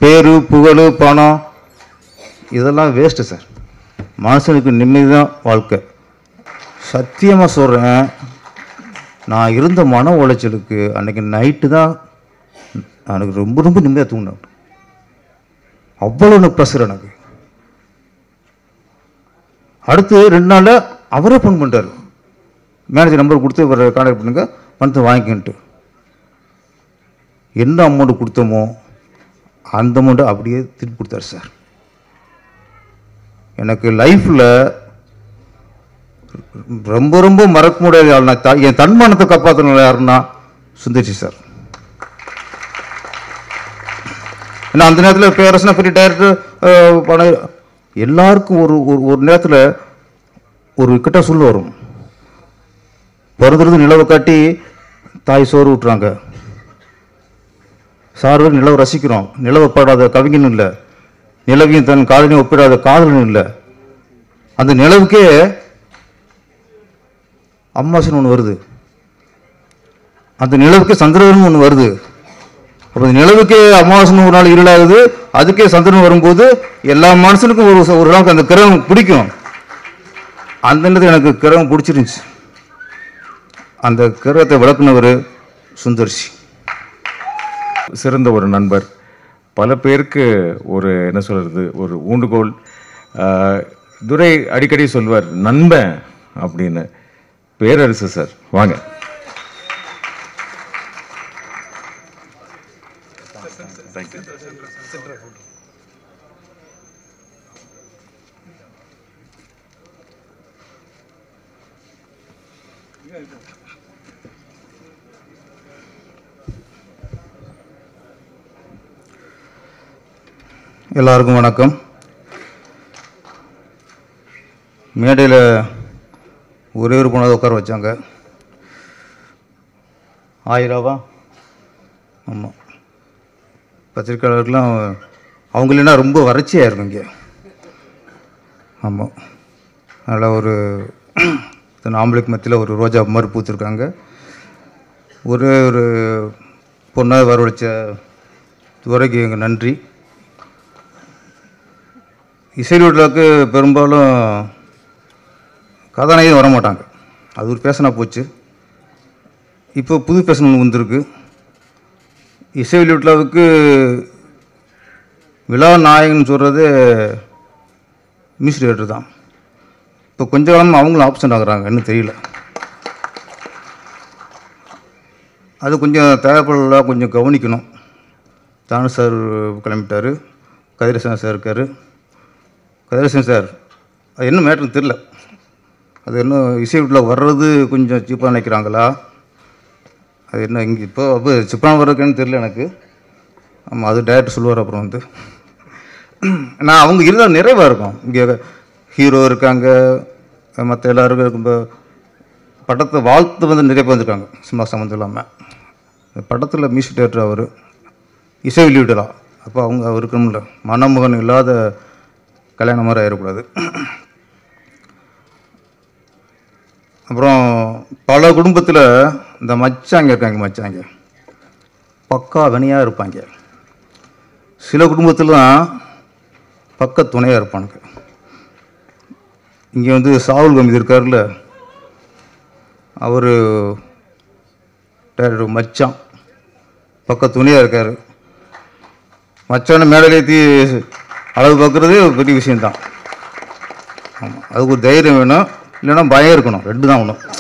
பேரு புகழ் பணம் இதெல்லாம் வேஸ்ட்டு சார் மனுஷனுக்கு நிம்மதி தான் வாழ்க்கை சத்தியமாக சொல்கிறேன் நான் இருந்த மன உளைச்சலுக்கு அன்னைக்கு நைட்டு தான் எனக்கு ரொம்ப ரொம்ப நிம்மதியாக தூங்கினேன் அவ்வளோ ப்ரெஷர் எனக்கு அடுத்து ரெண்டு நாளில் அவரே ஃபோன் பண்ணிட்டாரு மேனேஜர் நம்பர் கொடுத்து இவரை கான்டாக்ட் பண்ணுங்க பணத்தை வாங்கிக்கின்ட்டு என்ன அமௌண்ட் கொடுத்தோமோ அந்த அமௌண்ட்டை அப்படியே திருப்பி கொடுத்தாரு சார் எனக்கு லைஃப்பில் ரொம்ப ரொம்ப மறக்க முடியாத ஆள் நான் த- என் தன்மானத்தை காப்பாற்றின யாருன்னா சுந்தர்சி சார் ஏன்னா அந்த நேரத்தில் பேரரசனா பெரிய டைரக்டர் பணம் எல்லாருக்கும் ஒரு ஒரு ஒரு நேரத்தில் ஒரு கிட்ட சொல்ல வரும் பிறந்திருந்து நிலவை காட்டி தாய் சோறு விட்டுறாங்க சார் நிலவை ரசிக்கிறோம் நிலவை பாடாத கவிஞனும் இல்லை நிலவையும் தன் காதலையும் ஒப்பிடாத காதலனும் இல்லை அந்த நிலவுக்கே அம்மாசன் ஒன்று வருது அந்த நிலவுக்கு சந்திரன் ஒன்று வருது அப்போ இந்த நிலவுக்கே அமாவாசன் ஒரு நாள் இருளாகுது அதுக்கே சந்திரன் வரும்போது எல்லா மனுஷனுக்கும் ஒரு ஒரு நாளுக்கு அந்த கிரகம் பிடிக்கும் அந்த நேரத்தில் எனக்கு கிரகம் பிடிச்சிருந்துச்சு அந்த கிரகத்தை விளக்குனவர் சுந்தர்சி சிறந்த ஒரு நண்பர் பல பேருக்கு ஒரு என்ன சொல்றது ஒரு ஊண்டுகோல் ஆஹ், துரை அடிக்கடி சொல்வார் நண்பன் அப்படின்னு பேரரசு சார் வாங்க எல்லாருக்கும் வணக்கம் மேடையில் ஒரே ஒரு பொண்ணாவது உட்கார வச்சாங்க ஆயிரவா ஆமாம் பத்திரிக்கையாளருக்கெலாம் அவங்க இல்லைன்னா ரொம்ப வறட்சியாக இருக்கும் இங்கே ஆமாம் அதனால் ஒரு இத்தனை ஆம்பளைக்கு மத்தியில் ஒரு ரோஜா மாதிரி பூத்துருக்காங்க ஒரே ஒரு பொண்ணை வரவழைச்ச துறைக்கு எங்கள் நன்றி இசைவிழாவுக்கு பெரும்பாலும் கதாநாயகன் வர மாட்டாங்க அது ஒரு பேசனா போச்சு இப்போ புது பேசன் ஒன்று வந்திருக்கு இசை விழாவுக்கு விழா நாயகன் சொல்கிறது மியூசிக் டைரக்டர் தான் இப்போ கொஞ்ச காலமாக அவங்களும் ஆப்சண்ட் ஆகுறாங்க இன்னும் தெரியல அது கொஞ்சம் தேவைப்படலாம் கொஞ்சம் கவனிக்கணும் தானு சார் கிளம்பிட்டார் கதிரசன் சார் இருக்கார் கதிரசன் சார் அது என்ன மேட்ருன்னு தெரில அது இன்னும் இசை வீட்டில் வர்றது கொஞ்சம் சீப்பாக நினைக்கிறாங்களா அது என்ன இங்கே இப்போ அப்போ சீப்பாக வர்றதுக்குன்னு தெரில எனக்கு ஆமாம் அது டேரக்டர் சொல்லுவார் அப்புறம் வந்து நான் அவங்க இருந்தால் நிறைவாக இருக்கும் இங்கே ஹீரோ இருக்காங்க மற்ற எல்லாருக்கும் இருக்கும் இப்போ படத்தை வாழ்த்து வந்து நிறைய பேர் வந்திருக்காங்க சினிமா சம்மந்தம் இல்லாமல் படத்தில் மியூசிக் டேரக்டர் அவர் இசை வெளியிடலாம் அப்போ அவங்க அவர் இருக்கணும்ல மணமகன் இல்லாத கல்யாணம் மாதிரி ஆயிடக்கூடாது அப்புறம் பல குடும்பத்தில் இந்த மச்சாங்க இருக்காங்க மச்சாங்க பக்கா வினையாக இருப்பாங்க சில குடும்பத்தில் தான் பக்க துணையாக இருப்பானுங்க இங்கே வந்து சாகுல் கமிதி இருக்கார்ல அவர் டேரக்டர் மச்சான் பக்க துணையாக இருக்கார் மச்சான மேடையில் ஏற்றி அளவு பார்க்குறது ஒரு பெரிய விஷயம்தான் ஆமாம் அதுக்கு ஒரு தைரியம் வேணும் இல்லைன்னா பயம் இருக்கணும் ரெண்டு தான் ஒன்றும்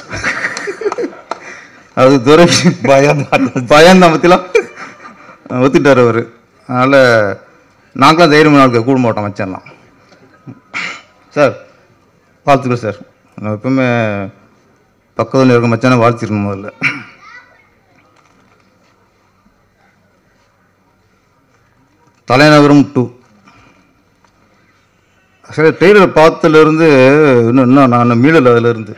அது துறை பயம் பயம் தான் பற்றிலாம் ஒத்துட்டார் அவர் அதனால் நாங்களும் தைரியமான ஆளுக்கு கூட மாட்டோம் மச்சான்லாம் சார் வாழ்த்துக்கிறேன் சார் நான் எப்பவுமே பக்கத்தில் இருக்க மச்சானை வாழ்த்திடணும் முதல்ல தலைநகரம் டூ சரி ட்ரெயிலர் பார்த்ததுலேருந்து இன்னும் இன்னும் நான் மீளல அதிலேருந்து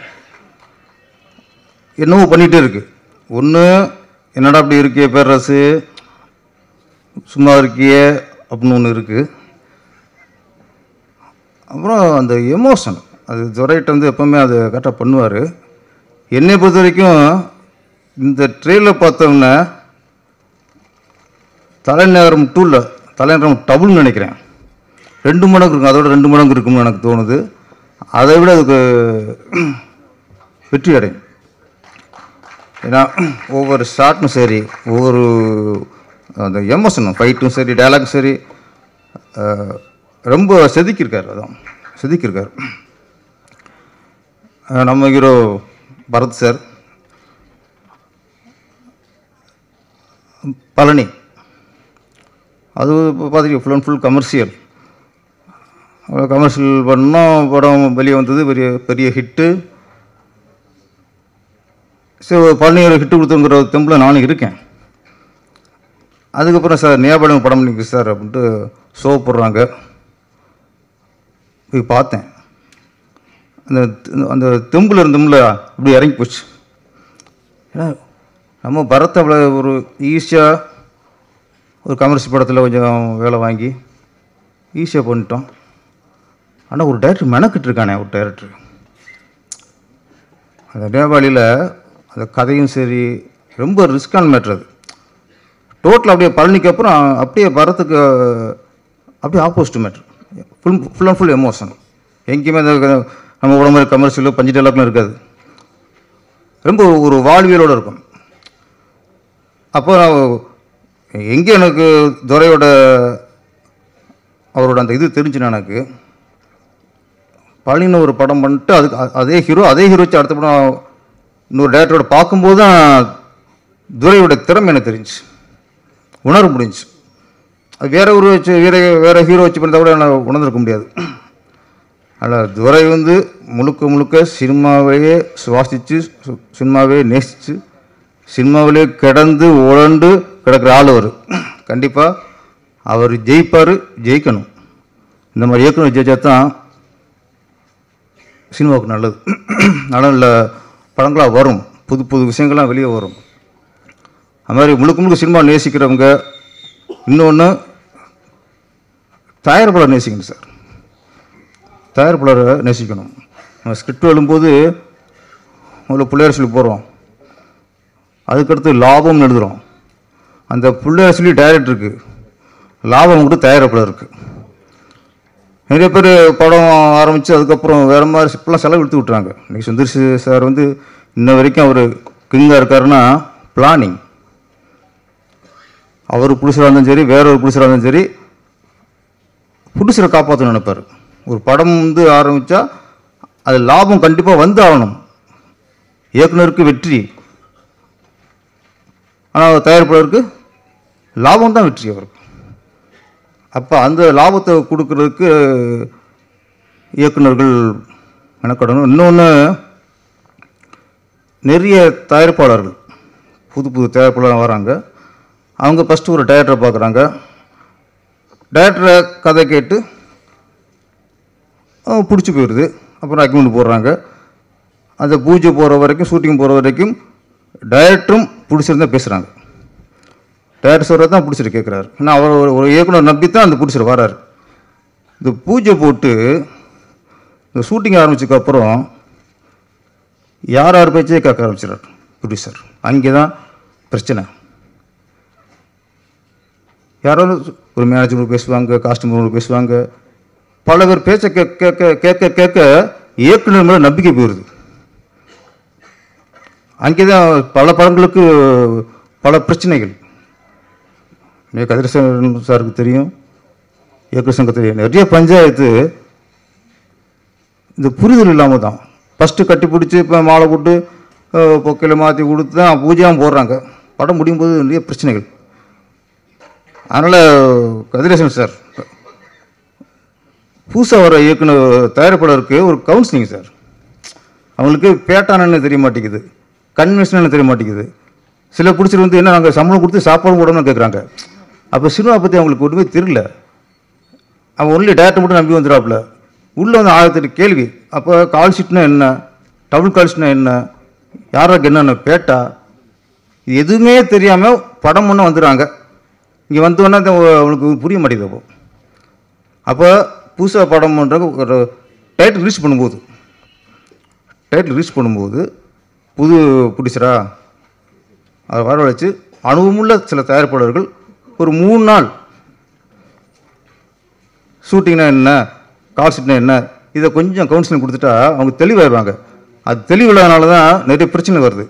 என்னவோ பண்ணிகிட்டே இருக்கு ஒன்று என்னடா அப்படி இருக்கியே பேரரசு சும்மா இருக்கியே அப்படின்னு ஒன்று இருக்குது அப்புறம் அந்த எமோஷன் அது துரைகிட்ட வந்து எப்போவுமே அது கரெக்டாக பண்ணுவார் என்னை பொறுத்த வரைக்கும் இந்த ட்ரெயிலர் பார்த்தோம்னா தலைநகரம் டூவில் தலைநகரம் டபுள்னு நினைக்கிறேன் ரெண்டு மடங்கு இருக்கும் அதோட ரெண்டு மடங்கு இருக்கும்னு எனக்கு தோணுது அதை விட அதுக்கு வெற்றி அடையும் ஏன்னா ஒவ்வொரு ஷாட்டும் சரி ஒவ்வொரு அந்த எமோஷனும் ஃபைட்டும் சரி டயலாகும் சரி அஹ், ரொம்ப செதுக்கியிருக்காரு அதான் செதுக்கியிருக்காரு அஹ், நம்ம ஹீரோ பரத் சார் பழனி அது பார்த்தீங்க full and full commercial commercial பண்ணோம் படம் வெளியே வந்தது பெரிய பெரிய ஹிட்டு சரி பழனி ஒரு ஹிட்டு கொடுத்துங்கிற தெம்பில் நானும் இருக்கேன் அதுக்கப்புறம் சார் நேபாளம் படம் பண்ணிக்கு சார் அப்படின்ட்டு ஷோ போடுறாங்க போய் பார்த்தேன் அந்த அந்த தெம்பில் இருந்தோம்ல அப்படி இறங்கி போச்சு ஏன்னா நம்ம பரத்தை அவ்வளோ ஒரு ஈஸியாக ஒரு கமர்ஷியல் படத்தில் கொஞ்சம் வேலை வாங்கி ஈஸியாக பண்ணிட்டோம் ஆனால் ஒரு டைரக்டர் மெனக்கிட்டு இருக்கானே ஒரு டைரக்டர் அந்த நேபாளியில் அந்த கதையும் சரி ரொம்ப ரிஸ்கான மேட்ரு அது டோட்டல் அப்படியே பழனிக்கு அப்புறம் அப்படியே பரத்துக்கு அப்படியே opposite matter full full and full emotion எங்கேயுமே அந்த நம்ம உடம்பு மாதிரி கமர்ஷியலோ பஞ்சு டெவலப்லாம் இருக்காது ரொம்ப ஒரு வாழ்வியலோடு இருக்கும் அப்போ நான் எங்கே எனக்கு துரையோட அவரோட அந்த இது தெரிஞ்சுனா எனக்கு பழனின்னு ஒரு படம் பண்ணிட்டு அதுக்கு அ- அதே ஹீரோ அதே ஹீரோ வச்சு அடுத்த படம் இன்னொரு டேரக்டரோட பார்க்கும்போது தான் துரையோட திறமை எனக்கு தெரிஞ்சு உணர முடிஞ்சுச்சு அது வேற ஒரு வச்சு வேற வேற ஹீரோ வச்சு பண்ணால் கூட என்னால் உணர்ந்திருக்க முடியாது அதில் துரை வந்து முழுக்க முழுக்க சினிமாவையே சுவாசித்து சு- சினிமாவே நேசித்து சினிமாவிலே கிடந்து உழண்டு கிடக்கிற ஆள் அவர் கண்டிப்பாக அவர் ஜெயிப்பார் ஜெயிக்கணும் இந்த மாதிரி இயக்குனர் ஜெயிச்சா தான் சினிமாவுக்கு நல்லது நல்ல நல்ல படங்களாக வரும் புது புது விஷயங்கள்லாம் வெளியே வரும் அது மாதிரி முழுக்க முழுக்க சினிமா நேசிக்கிறவங்க இன்னொன்று தயாரிப்பாளர் நேசிக்கணும் சார் தயாரிப்பாளரை நேசிக்கணும் நம்ம ஸ்கிரிப்ட் எழுதும்போது முதல்ல பிள்ளையார் சொல்லி போடுறோம் அதுக்கடுத்து லாபம்னு எழுதுகிறோம் அந்த பிள்ளையார் சொல்லி டைரக்டருக்கு லாபம் கூட தயாரிப்பாளர் இருக்குது நிறைய பேர் படம் ஆரம்பித்து அதுக்கப்புறம் வேறு மாதிரி இப்பெல்லாம் செலவு எடுத்து விட்றாங்க இன்றைக்கி சுந்தர் சி சார் வந்து இன்ன வரைக்கும் அவர் கிங்காக இருக்காருன்னா பிளானிங் அவர் புடிச்சராக இருந்தாலும் சரி வேற ஒரு புடிச்சராக இருந்தாலும் சரி புடிச்சரை காப்பாற்றணும்னு நினைப்பார் ஒரு படம் வந்து ஆரம்பித்தா அது லாபம் கண்டிப்பாக வந்து ஆகணும் இயக்குனருக்கு வெற்றி ஆனால் தயாரிப்பாளருக்கு லாபம் தான் வெற்றி அவருக்கு அப்போ அந்த லாபத்தை கொடுக்கறதுக்கு இயக்குனர்கள் மெனக்கடணும் இன்னொன்று நிறைய தயாரிப்பாளர்கள் புது புது தயாரிப்பாளர் வராங்க அவங்க ஃபஸ்ட்டு ஒரு டேரக்டரை பார்க்குறாங்க டேரக்டரை கதை கேட்டு பிடிச்சி போயிடுது அப்புறம் அக்யூமெண்ட் போடுறாங்க அந்த பூஜை போகிற வரைக்கும் ஷூட்டிங் போகிற வரைக்கும் டைரக்டரும் பிடிச்சிருந்தா பேசுகிறாங்க டேரக்டர் சொல்கிறது தான் பிடிச்சிட்டு கேட்குறாரு ஏன்னா அவர் ஒரு- ஒரு இயக்குனர் நம்பி தான் அந்த பிடிச்சிட்டு வராரு இந்த பூஜை போட்டு இந்த ஷூட்டிங் ஆரம்பிச்சதுக்கப்புறம் யார் யார் பேச்சே கேட்க ஆரம்பிச்சிடறாரு ப்ரொடியூசர் அங்கே தான் பிரச்சனை யாரோ ஒரு மேனேஜர் பேசுவாங்க காஸ்டமர் பேசுவாங்க பல பேர் பேச்சை கேட்க கேட்க கேட்க கேட்க இயக்குனர் மேலே நம்பிக்கை போயிடுது அங்கே தான் பல படங்களுக்கு பல பிரச்சனைகள் நீ கதிரசன் சாருக்கு தெரியும் இயக்குனர் சங்கம் தெரியும் நிறைய பஞ்சாயத்து இந்த புரிதல் இல்லாமல் தான் ஃபஸ்ட்டு கட்டி பிடிச்சி இப்போ மாலை போட்டு பொக்கையில் மாற்றி கொடுத்து தான் பூஜையாக போடுறாங்க படம் முடியும் போது நிறைய பிரச்சனைகள் அதனால் கதிரேசன் சார் புதுசாக வர இயக்குனர் தயாரிப்பாளருக்கு ஒரு கவுன்சிலிங் சார் அவங்களுக்கு பேட்டானன்னு தெரிய மாட்டேங்குது கன்வென்ஷன் தெரிய மாட்டேங்குது சில பிடிச்சிட்டு வந்து என்ன நாங்கள் சம்பளம் கொடுத்து சாப்பாடு போடணும்னு கேட்குறாங்க அப்போ சினிமா பற்றி அவங்களுக்கு ஒன்றுமே தெரியல அவன் ஒன்லி டேரக்டர் மட்டும் நம்பி வந்துடுறாப்புல உள்ளே வந்து ஆயிரத்தெட்டு கேள்வி அப்போ கால் ஷீட்னா என்ன டபுள் கால் ஷீட்னா என்ன யாராக்கு என்னென்ன பேட்டா இது எதுவுமே தெரியாமல் படம் பண்ண வந்துடுறாங்க இங்கே வந்தோடனே அது அவனுக்கு புரிய மாட்டேங்குது அப்போ அப்போ புதுசாக படம் பண்ணுறக்கு ஒரு டைட்டில் ரீச் பண்ணும்போது டைட்டில் ரீச் பண்ணும்போது புது ப்ரொடியூசரா அதை வரவழைச்சு அனுபவமுள்ள சில தயாரிப்பாளர்கள் ஒரு மூணு நாள் ஷூட்டிங்னா என்ன கால் ஷீட்னா என்ன இதை கொஞ்சம் கவுன்சிலிங் கொடுத்துட்டா அவங்க தெளிவாயிருவாங்க அது தெளிவில்லாதனால தான் நிறைய பிரச்சனை வருது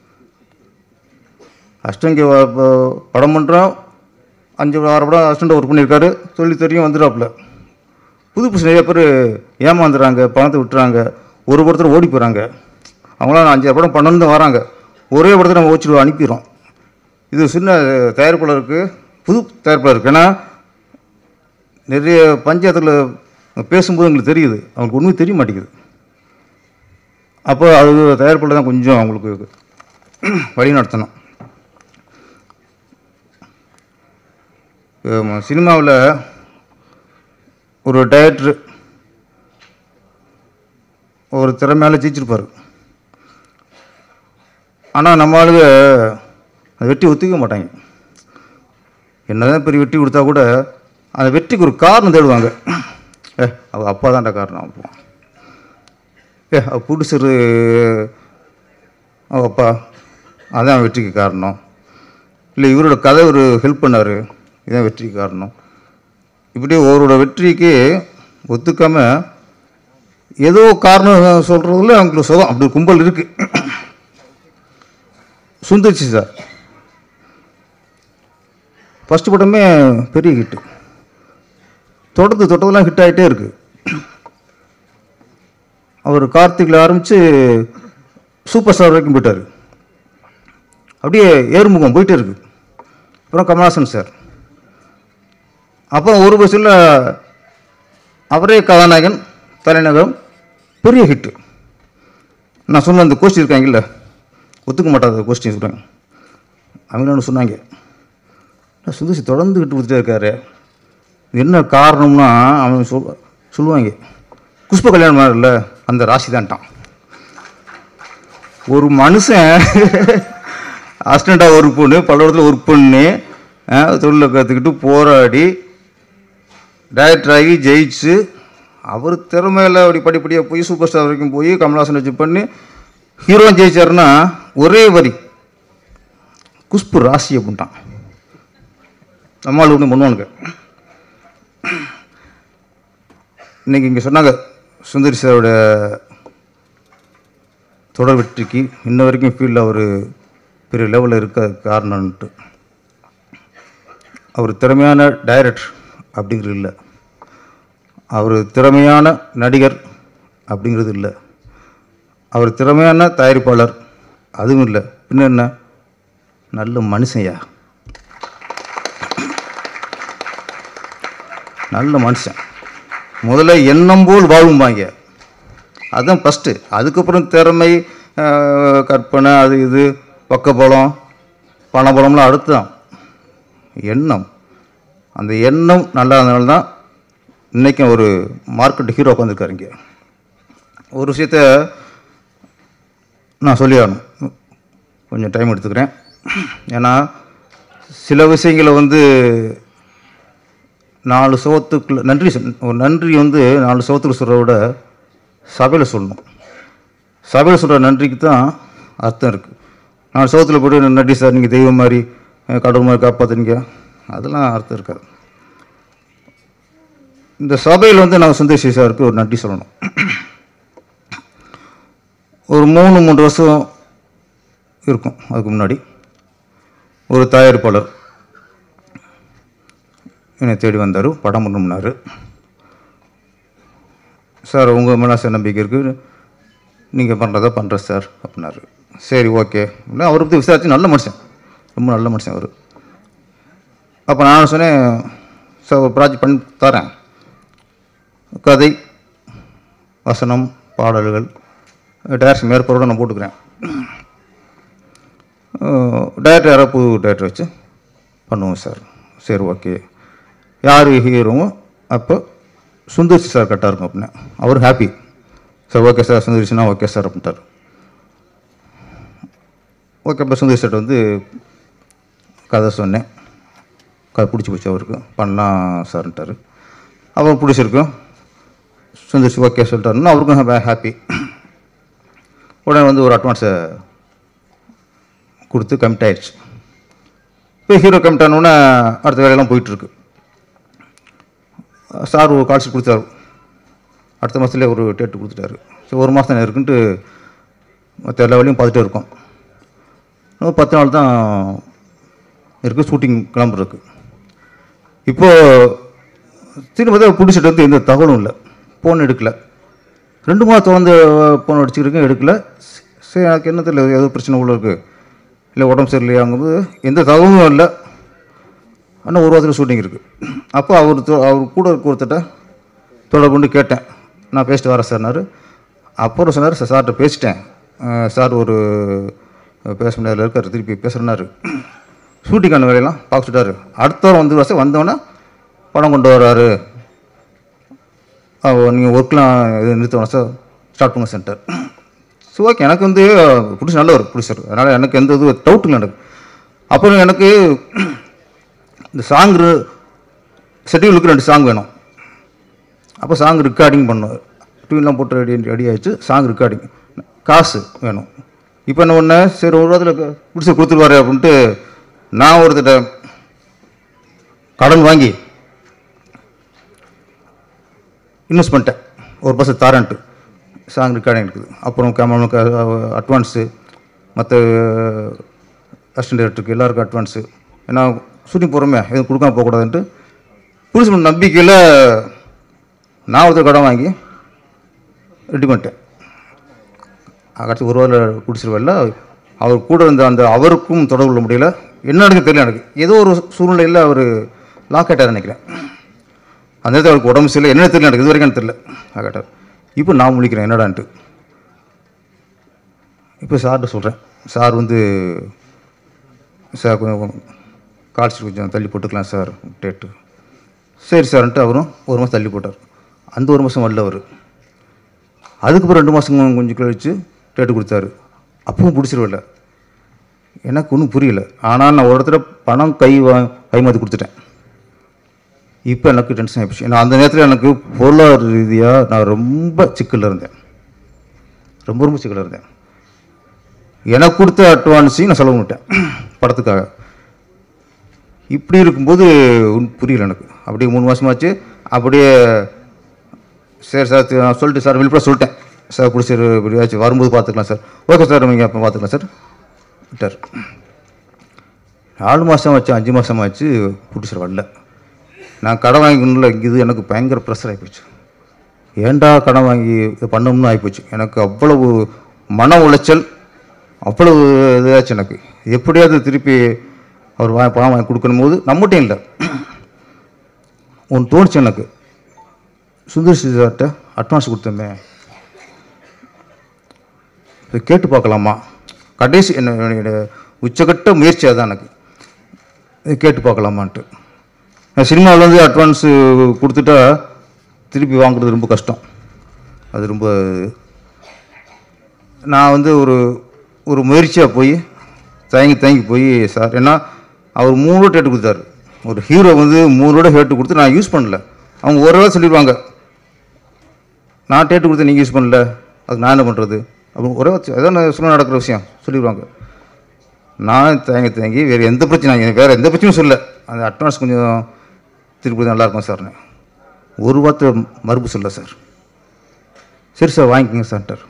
அஷ்டங்கி வ- ப- படம் பண்ணுறோம் அஞ்சு ஆறு படம் அசிஸ்டண்ட் ஒர்க் பண்ணியிருக்காரு சொல்லி தெரியும் வந்துடுறாப்புல புது புதுசு நிறைய பேர் ஏமாந்துடுறாங்க பணத்தை விட்டுறாங்க ஒரு படத்தில் ஓடி போகிறாங்க அவங்களாம் நான் அஞ்சாறு படம் பண்ணணுன்னு தான் வராங்க ஒரே படத்தை நம்ம வச்சுட்டு அனுப்பிடுறோம் இது சின்ன தயாரிப்பாளருக்கு புது தயாரிப்பாளருக்கு ஏன்னா நிறைய பஞ்சாயத்தில் பேசும்போது எங்களுக்கு தெரியுது அவங்களுக்கு உண்மை தெரிய மாட்டேங்குது அப்போ அது தயாரிப்பாளர் தான் கொஞ்சம் அவங்களுக்கு வழி நடத்தணும் சினிமாவில் ஒரு டைரக்டர் ஒரு திறமையால ஜெயிச்சிருப்பார் ஆனால் நம்ம ஆளுங்க அந்த வெற்றி ஒத்துக்க மாட்டாங்க என்னதான் பெரிய வெற்றி கொடுத்தா கூட அந்த வெற்றிக்கு ஒரு காரணம் தேடுவாங்க ஏ அவ அப்பா தான்டா காரணம் அப்போ ஏ அவ ப்ரொடியூசரு அவ அப்பா அதான் வெற்றிக்கு காரணம் இல்லை இவரோட கதை ஒரு ஹெல்ப் பண்ணார் இதான் வெற்றிக்கு காரணம் இப்படி ஒருவரோட வெற்றிக்கு ஒத்துக்காம ஏதோ காரணம் சொல்கிறதுல அவங்களுக்கு சுகம் அப்படி ஒரு கும்பல் இருக்குது சுந்தர்ச்சி சார் ஃபஸ்ட்டு படமே பெரிய ஹிட்டு தொடர்ந்து தொட்டதெல்லாம் ஹிட் ஆகிட்டே இருக்கு அவர் கார்த்திகில் ஆரம்பித்து சூப்பர் ஸ்டார் வரைக்கும் போயிட்டார் அப்படியே ஏறுமுகம் போயிட்டே இருக்கு அப்புறம் கமல்ஹாசன் சார் அப்புறம் ஒரு பஸ்ஸில் அவரே கதாநாயகன் தலைநகரம் பெரிய ஹிட்டு நான் சொன்ன அந்த கோஷ்டி இருக்காங்கல்ல ஒத்துக்க மாட்டாத கோஷ்டி சொல்கிறாங்க அவங்க ஒன்று சொன்னாங்க "என்ன சுந்தர்சி தொடர்ந்து ஹிட் கொடுத்துட்டே இருக்காரு இது என்ன காரணம்னா அவன் சொல் சொல்லுவாங்க புஷ்ப கல்யாணம் மாதிரில்ல அந்த ராசி தான்ட்டான் ஒரு மனுஷன் அசிஸ்டண்ட்டாக ஒர்க் பண்ணி பல இடத்துல ஒர்க் பண்ணி அஹ், தொழிலை கற்றுக்கிட்டு போராடி டைரக்டர் ஆகி ஜெயிச்சு அவர் திறமையில் அப்படி படிப்படியாக போய் சூப்பர் ஸ்டார் வரைக்கும் போய் கமல்ஹாசன் வச்சு பண்ணி ஹீரோ ஜெயிச்சாருன்னா ஒரே வரி குஷ்பு ராசி அப்படின்ட்டான் நம்மளால் ஒன்று பண்ணுவானுங்க இன்னைக்கு இங்கே சொன்னாங்க சுந்தரி சாரோட தொடர் வெற்றிக்கு இன்ன வரைக்கும் ஃபீல்டில் அவர் பெரிய லெவலில் இருக்க காரணம்ன்ட்டு அவர் திறமையான டைரக்டர் அப்படிங்கிறது இல்லை அவர் திறமையான நடிகர் அப்படிங்கிறது இல்லை அவர் திறமையான தயாரிப்பாளர் அதுவும் இல்லை பின்ன என்ன நல்ல மனுஷன்யா நல்ல மனுஷன் முதல்ல எண்ணம் போல் வாழும்பாங்க அதுதான் ஃபஸ்ட்டு அதுக்கப்புறம் திறமை அஹ், கற்பனை அது இது பக்கபலம் பணபலம்லாம் அடுத்து தான் எண்ணம் அந்த எண்ணம் நல்லா இருந்தனால தான் இன்றைக்கும் ஒரு மார்க்கெட் ஹீரோ உட்காந்துருக்காரு இங்கே ஒரு விஷயத்த நான் சொல்லி ஆகணும் கொஞ்சம் டைம் எடுத்துக்கிறேன் ஏன்னா சில விஷயங்களை வந்து நாலு சுவத்துக்குள்ள நன்றி சொல்- ஒரு நன்றி வந்து நாலு சுவத்துக்கு சொல்கிறத விட சபையில் சொல்லணும் சபையில் சொல்கிற நன்றிக்கு தான் அர்த்தம் இருக்குது நாலு சுவத்தில் போய்ட்டு நன்றி சார் நீங்கள் தெய்வம் மாதிரி அஹ், கடவுள் மாதிரி காப்பாற்றுனீங்க அதெல்லாம் அர்த்தம் இருக்காது இந்த சபையில் வந்து நான் சுந்தர் சி சாருக்கு ஒரு நன்றி சொல்லணும் ஒரு மூணு மூன்று வருஷம் இருக்கும் அதுக்கு முன்னாடி ஒரு தயாரிப்பாளர் என்னை தேடி வந்தார் படம் பண்ணணும்னாரு சார் உங்கள் மேலே சார் நம்பிக்கை இருக்குது நீங்கள் பண்ணுறதா பண்ணுறேன் சார் அப்படின்னாரு சரி ஓகே அப்படின்னா அவரை பற்றி விசாரிச்சு நல்ல மனுஷன் ரொம்ப நல்ல மனுஷன் அவர் அப்போ நான் சொன்னேன் சார் ஒரு ப்ராஜெக்ட் பண்ணி தரேன் கதை வசனம் பாடல்கள் டேரக்ஷன் மேற்பொருளை நான் போட்டுக்கிறேன் டேரக்டர் யாராவது புது டேரக்டர் வச்சு பண்ணுவோம் சார் சரி ஓகே யார் ஹீரோவோ அப்போ சுந்தர்சி சார் கரெக்டாக இருக்கும் அப்படின்னு அவர் ஹாப்பி சார் ஓகே சார் சுந்தர்சினா ஓகே சார் அப்படின்ட்டார் ஓகே இப்போ சுந்தர் சார் வந்து கதை சொன்னேன் கதை பிடிச்சி போச்சு அவருக்கு பண்ணலாம் சார்ன்ட்டார் அப்புறம் பிடிச்சிருக்கும் சுந்தர்சி ஓகே சொல்லிட்டாருன்னா அவருக்கும் ஹாப்பி உடனே வந்து ஒரு அட்வான்ஸை கொடுத்து கமிட் ஆயிடுச்சு இப்போ ஹீரோ கமிட் ஆனோடனே அடுத்த வேலையெல்லாம் போயிட்டுருக்கு சார் ஒரு கால்ஷீட் கொடுத்தாரு அடுத்த மாதத்துலேயே ஒரு டேட்டு கொடுத்துட்டாரு சரி ஒரு மாதம் தான் இருக்குன்ட்டு மற்ற எல்லா வேலையும் பார்த்துட்டே இருக்கோம் இன்னும் பத்து நாள் தான் இருக்குது ஷூட்டிங் கிளம்புறதுக்கு இப்போது திரும்ப தான் பிடிச்சிட்டு வந்து எந்த தகவலும் இல்லை ஃபோன் எடுக்கல ரெண்டு மாதம் தொடர்ந்து ஃபோன் அடிச்சுருக்கேன் எடுக்கல சரி எனக்கு என்ன தெரியல ஏதோ பிரச்சனை உள்ள இருக்குது இல்லை உடம்பு சரியில்லையாங்கும்போது எந்த தகவலும் இல்லை ஆனால் ஒரு வாரத்தில் ஷூட்டிங் இருக்குது அப்போ அவர் தொ- அவர் கூட இருக்க ஒருத்தட்ட தொடர்பு கொண்டு கேட்டேன் நான் பேசிட்டு வரேன் சார்னாரு அப்புறம் சொன்னார் சார் சார்கிட்ட பேசிட்டேன் அஹ் சார் ஒரு பேச முடியாத இருக்கார் திருப்பி பேசுகிறேன்னாரு ஷூட்டிங்கான வேலையெல்லாம் பார்க்க சொல்லிட்டாரு அடுத்த வாரம் வந்து வருஷம் வந்தோடனே பணம் கொண்டு வர்றாரு நீங்கள் ஒர்க்லாம் இது நிறுத்தணும் சார் ஸ்டார்ட் பண்ணுங்க சென்டர் ஸோ ஓகே எனக்கு வந்து பிடிச்சி நல்லவர் பிடிச்சார் அதனால் எனக்கு எந்த இது டவுட் இல்லை எனக்கு அப்புறம் எனக்கு இந்த சாங் ஷெட்யூலுக்கு ரெண்டு சாங் வேணும் அப்போ சாங் ரெக்கார்டிங் பண்ணோம் டூலாம் போட்டு ரெடி ரெடி ஆயிடுச்சு சாங் ரெக்கார்டிங் காசு வேணும் இப்போ என்ன ஒன்று சரி ஒரு வாரத்தில் பிடிச்சி கொடுத்துருவாரு அப்படின்ட்டு நான் ஒருத்தட்ட கடன் வாங்கி இன்வெஸ்ட் பண்ணிட்டேன் ஒரு பஸ் தாரன்ட்டு சாங் ரெக்கார்டிங் இருக்குது அப்புறம் கேமராமேனுக்கு அட்வான்ஸு மற்ற அசிஸ்டன்ட் டேரக்டருக்கு எல்லாருக்கும் அட்வான்ஸு ஏன்னா ஷூட்டிங் போகிறோமே எதுவும் கொடுக்காம போகக்கூடாதுன்ட்டு புதுசு நம்பிக்கையில் நான் ஒருத்தர் கடன் வாங்கி ரெடி பண்ணிட்டேன் கடைசி ஒரு வாரம் குடிச்சிருவல்ல அவர் கூட இருந்த அந்த அவருக்கும் தொடர்பு கொள்ள முடியல என்ன நடக்குது தெரியல எனக்கு ஏதோ ஒரு சூழ்நிலையில் அவர் லாக் ஆகிட்டார் நினைக்கிறேன் அந்த நேரத்தில் அவருக்கு உடம்பு சரியில்லை என்ன தெரியல எனக்கு இது வரைக்கும் எனக்கு தெரியல ஆகட்டார் இப்போ நான் முழிக்கிறேன் என்னடான்ட்டு இப்போ சார்கிட்ட சொல்கிறேன் சார் வந்து சார் கொஞ்சம் கால்ஷீட் கொஞ்சம் தள்ளி போட்டுக்கலாம் சார் டேட்டு சரி சார்ன்ட்டு அவரும் ஒரு மாதம் தள்ளி போட்டார் அந்த ஒரு மாதம் வரல அவர் அதுக்கப்புறம் ரெண்டு மாதம் கொஞ்சம் கழிச்சு டேட்டு கொடுத்தாரு அப்பவும் பிடிச்சிருவில்ல எனக்கு ஒன்றும் புரியல ஆனால் நான் ஒரு இடத்துல பணம் கை வா கைமாற்றி கொடுத்துட்டேன் இப்போ எனக்கு டென்ஷன் ஆகிடுச்சு ஏன்னா அந்த நேரத்தில் எனக்கு பொருளாதார ரீதியாக நான் ரொம்ப சிக்கலில் இருந்தேன் ரொம்ப ரொம்ப சிக்கலில் இருந்தேன் எனக்கு கொடுத்த அட்வான்ஸையும் நான் செலவு பண்ணிட்டேன் படத்துக்காக இப்படி இருக்கும்போது ஒண்ணும் புரியல எனக்கு அப்படியே மூணு மாதமாச்சு அப்படியே சரி சார் தி- நான் சொல்லிட்டு சார் விழுப்புரம் சொல்லிட்டேன் சார் பிடிச்சிரு இப்படியாச்சும் வரும்போது பார்த்துக்கலாம் சார் ஓகே சார் நீங்கள் அப்போ பார்த்துக்கலாம் சார் விட்டார் நாலு மாதம் ஆச்சு அஞ்சு மாதம் ஆச்சு பிடிச்சிரு வரல நான் கடன் வாங்கிக்கணும்ல இது எனக்கு பயங்கர ப்ரெஷர் ஆகிப்போச்சு ஏன்டா கடன் வாங்கி இதை பண்ணணும்னு ஆகிப்போச்சு எனக்கு அவ்வளவு மன உளைச்சல் அவ்வளவு இதாச்சு எனக்கு எப்படியாவது திருப்பி அவர் வா பணம் வாங்கி கொடுக்கணும் போது நம்மகிட்டையும் இல்லை ஒன்று தோணுச்சு எனக்கு சுந்தர் சார்கிட்ட அட்வான்ஸ் கொடுத்தோமே இதை கேட்டு பார்க்கலாமா கடைசி என்ன என்னுடைய உச்சகட்ட முயற்சி அதான் எனக்கு இதை கேட்டு பார்க்கலாமான்ட்டு நான் சினிமாவில் வந்து அட்வான்ஸு கொடுத்துட்டா திருப்பி வாங்குறது ரொம்ப கஷ்டம் அது ரொம்ப நான் வந்து ஒரு ஒரு முயற்சியாக போய் தயங்கி தயங்கி போய் சார் ஏன்னா அவர் மூணு ரூபா டேட்டு கொடுத்தாரு ஒரு ஹீரோ வந்து மூணு ரூபா ஹேட்டு கொடுத்து நான் யூஸ் பண்ணல அவங்க ஒரு ரூபா சொல்லிடுவாங்க நான் டேட்டு கொடுத்து நீங்கள் யூஸ் பண்ணல அதுக்கு நான் என்ன பண்ணுறது அப்படின்னு ஒரே வார்த்தை, அதான் நான் சொல்ல நடக்கிற விஷயம் சொல்லிடுவாங்க நான் தேங்கி தேங்கி வேறு எந்த பிரச்சனை எனக்கு வேறு எந்த பிரச்சனையும் சொல்ல அந்த அட்வான்ஸ் கொஞ்சம் திருப்பி நல்லா இருக்கும் சார்னு ஒரு வார்த்தை மறுப்பு சொல்ல சார் சரி சார் வாங்கிக்கோங்க சார்ட்டார்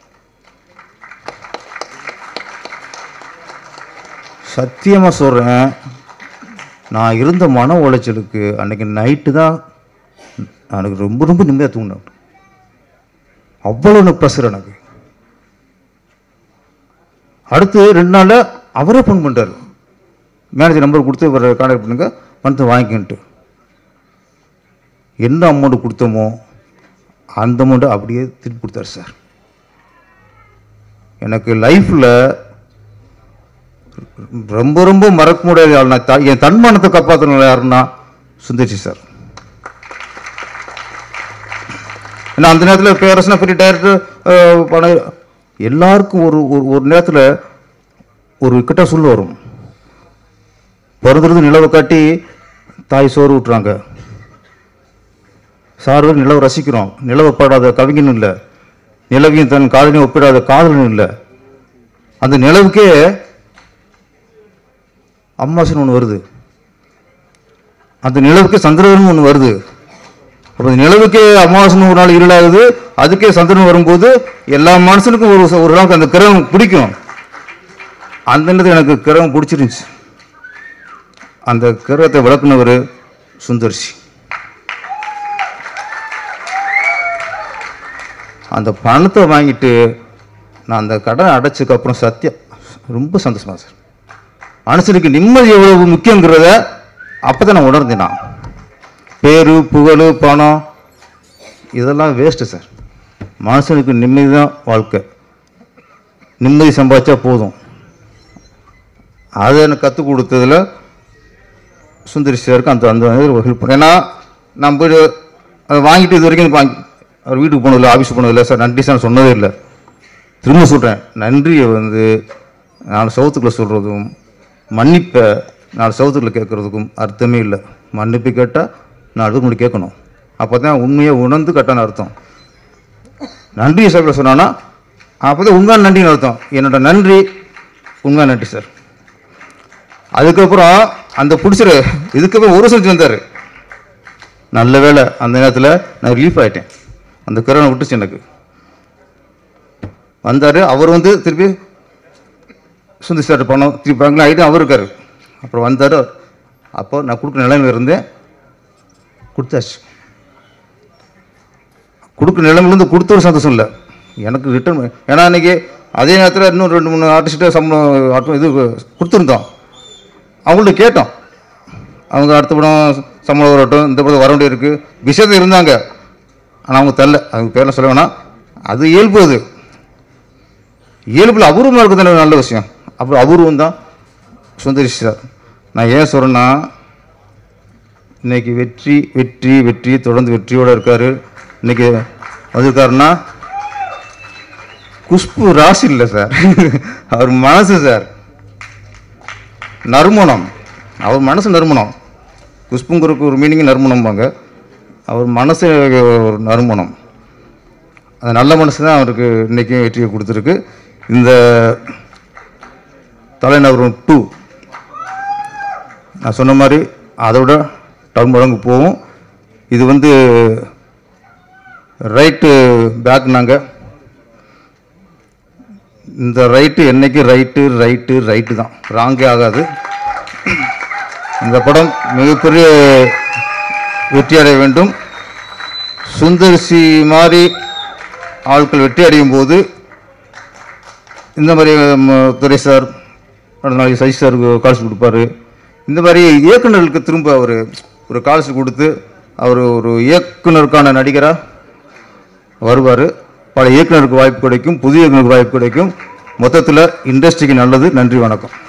சத்தியமாக சொல்கிறேன் நான் இருந்த மன உளைச்சலுக்கு அன்னைக்கு நைட்டு தான் எனக்கு ரொம்ப ரொம்ப நிம்மதியாக தூங்கினேன் அவ்வளோ ப்ரெஷர் எனக்கு அடுத்து ரெண்டு நாளில் அவரே ஃபோன் பண்ணிட்டார் மேனேஜர் நம்பர் கொடுத்து இவரை கான்டாக்ட் பண்ணுங்க பணத்தை வாங்கிக்கின்ட்டு என்ன அமௌண்ட் கொடுத்தோமோ அந்த அமௌண்ட்டை அப்படியே திருப்பி கொடுத்தாரு சார் எனக்கு லைஃப்பில் ரொம்ப ரொம்ப மறக்க முடியாத ஆள் நான் த- என் தன்மானத்தை காப்பாற்றணும் யாருன்னா சுந்தர்சி சார் ஏன்னா அந்த நேரத்தில் பேரரசனா பெரிய டைரக்டர் பணம் எல்லாருக்கும் ஒரு ஒரு ஒரு நேரத்தில் ஒரு கிட்ட சொல்ல வரும் பிறந்திருந்து நிலவை காட்டி தாய் சோறு விட்டுறாங்க சாரு நிலவை ரசிக்கிறோம் நிலவை பாடாத கவிஞனும் இல்லை நிலவையும் தன் காதலையும் ஒப்பிடாத காதலனும் இல்லை அந்த நிலவுக்கே அம்மாசன் ஒன்று வருது அந்த நிலவுக்கு சந்திரன் ஒன்று வருது அப்போ நிலவுக்கே அமாவாசை ஒரு நாள் இருளாகுது அதுக்கே சந்திரன் வரும்போது எல்லா மனுஷனுக்கும் ஒரு ஒரு நாளுக்கு அந்த கிரகம் பிடிக்கும் அந்த நேரத்தில் எனக்கு கிரகம் பிடிச்சிருந்துச்சு அந்த கிரகத்தை விளக்குனவர் சுந்தர்சி அந்த பணத்தை வாங்கிட்டு நான் அந்த கடனை அடைச்சதுக்கு அப்புறம் சத்தியம் ரொம்ப சந்தோஷமா சார் மனுஷனுக்கு நிம்மதி எவ்வளவு முக்கியங்கிறத அப்போ தான் நான் உணர்ந்தேன் நான் பேரு புகழ் பணம் இதெல்லாம் வேஸ்ட்டு சார் மனுஷனுக்கு நிம்மதி தான் வாழ்க்கை நிம்மதி சம்பாதிச்சா போதும் அதை எனக்கு கற்றுக் கொடுத்ததுல சுந்தரி சாருக்கு அந்த அந்த ஒரு ஹெல்ப் பண்ண ஏன்னா நான் போய் அதை வாங்கிட்டு இது வரைக்கும் வாங்கி அவர் வீட்டுக்கு போனதில்லை ஆஃபீஸ் போனதில்லை சார் நன்றி சார் சொன்னதே இல்லை திரும்ப சொல்கிறேன் நன்றியை வந்து நாலு சவுத்துக்குள்ளே சொல்கிறதும் மன்னிப்பை நாலு சவுத்துக்குள்ளே கேட்குறதுக்கும் அர்த்தமே இல்லை மன்னிப்பு கேட்டால் நாலு பேர் முன்னாடி கேட்கணும் அப்போ தான் உண்மையை உணர்ந்து கட்டான அர்த்தம் நன்றி சார் சொன்னான்னா அப்போ தான் உண்மையான நன்றின்னு அர்த்தம் என்னோட நன்றி உண்மையான நன்றி சார் அதுக்கப்புறம் அந்த பிடிச்சிரு இதுக்கப்புறம் ஒரு வருஷம் வந்தார் நல்ல வேளை அந்த நேரத்தில் நான் ரிலீஃப் ஆகிட்டேன் அந்த கரோனா விட்டுச்சு எனக்கு வந்தார் அவர் வந்து திருப்பி சுந்தர் சார் பணம் திருப்பி பேங்க்ல ஆகிட்டு அவர் இருக்கார் அப்புறம் வந்தார் அப்போ நான் கொடுக்குற நிலைமையில் இருந்தேன் கொடுத்தாச்சு கொடுக்குற நிலைமையிலேருந்து கொடுத்த ஒரு சந்தோஷம் இல்லை எனக்கு ரிட்டர்ன் ஏன்னா அன்றைக்கி அதே நேரத்தில் இன்னும் ரெண்டு மூணு ஆர்டிஸ்ட்டு சம்பளம் ஆட்டம் இது கொடுத்துருந்தோம் அவங்கள்ட்ட கேட்டோம் அவங்க அடுத்த படம் சம்பளம் வரட்டும் இந்த படம் வர வேண்டிய இருக்குது விஷயத்தில் இருந்தாங்க ஆனால் அவங்க தரல அவங்க பேரெல்லாம் சொல்ல வேணாம் அது இயல்பு அது இயல்பில் அபூர்வமாக இருக்கிறது நல்ல விஷயம் அப்புறம் அபூர்வம் தான் சுந்தரி சார் நான் ஏன் சொல்கிறேன்னா இன்னைக்கு வெற்றி வெற்றி வெற்றி தொடர்ந்து வெற்றியோடு இருக்கார் இன்னைக்கு வந்திருக்காருன்னா குஷ்பு ராசி இல்லை சார் அவர் மனசு சார் நறுமணம் அவர் மனசு நறுமணம் குஷ்புங்கிறதுக்கு ஒரு மீனிங் நறுமணம்பாங்க அவர் மனசு ஒரு நறுமணம் அந்த நல்ல மனசு தான் அவருக்கு இன்றைக்கும் வெற்றியை கொடுத்துருக்கு இந்த தலைநகரம் டூ நான் சொன்ன மாதிரி அதோட டவுன் மடங்கு போகும் இது வந்து ரைட்டு பேக் நாங்கள் இந்த ரைட்டு என்னைக்கு ரைட்டு ரைட்டு ரைட்டு தான் ராங்கே ஆகாது இந்த படம் மிகப்பெரிய வெற்றி அடைய வேண்டும் சுந்தர்சி மாதிரி ஆட்கள் வெற்றி அடையும் போது இந்த மாதிரி ம, துரை சார் அடுத்த நாளைக்கு சசி சார் கால்ஸ் கொடுப்பாரு இந்த மாதிரி இயக்குனர்களுக்கு திரும்ப அவர் ஒரு கால்ஸ் கொடுத்து அவர் ஒரு இயக்குனருக்கான நடிகராக வருவார் பல இயக்குனருக்கு வாய்ப்பு கிடைக்கும் புதிய இயக்குனருக்கு வாய்ப்பு கிடைக்கும் மொத்தத்தில் இண்டஸ்ட்ரிக்கு நல்லது நன்றி வணக்கம்